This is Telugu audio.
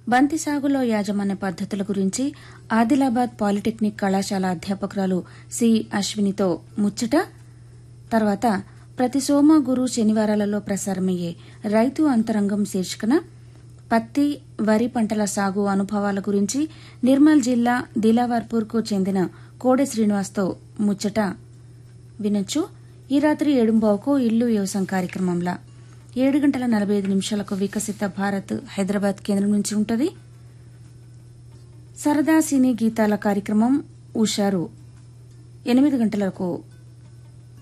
బంతి సాగులో యాజమాన్య పద్దతుల గురించి ఆదిలాబాద్ పాలిటెక్నిక్ కళాశాల అధ్యాపకురాలు సి అశ్వినితో ముచ్చట తర్వాత ప్రతి సోమ గురు శనివారాలలో ప్రసారమయ్యే రైతు అంతరంగం శీర్షికన పత్తి వరి పంటల సాగు అనుభవాల గురించి నిర్మల్ జిల్లా దిలావర్పూర్కు చెందిన కోడె శ్రీనివాస్తో ముచ్చట వినొచ్చు ఈ రాత్రి ఏడుంబావుకు ఇల్లు వ్యవసాయం కార్యక్రమంలా ఏడు గంటల నలభై ఐదు నిమిషాలకు వికసిత భారత్ హైదరాబాద్ కేంద్రం నుంచి ఉంటుంది సరదా సినీ గీతాల కార్యక్రమం ఉషారు ఎనిమిది గంటలకు